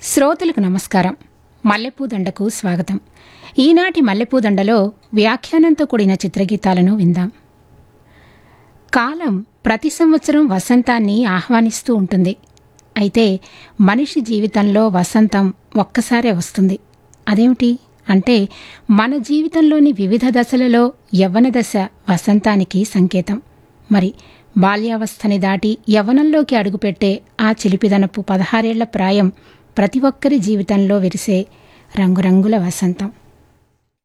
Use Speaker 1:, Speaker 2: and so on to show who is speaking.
Speaker 1: శ్రోతలకు నమస్కారం మల్లెపూదండకు స్వాగతం ఈనాటి మల్లెపూదండలో వ్యాఖ్యానంతో కూడిన చిత్రగీతాలను విందాం కాలం ప్రతి సంవత్సరం వసంతాన్ని ఆహ్వానిస్తూ ఉంటుంది అయితే మనిషి జీవితంలో వసంతం ఒక్కసారే వస్తుంది అదేమిటి అంటే మన జీవితంలోని వివిధ దశలలో యవ్వన దశ వసంతానికి సంకేతం మరి బాల్యావస్థని దాటి యవ్వనంలోకి అడుగుపెట్టే ఆ చిలిపిదనపు పదహారేళ్ల ప్రాయం ప్రతి ఒక్కరి జీవితంలో విరిసే రంగురంగుల వసంతం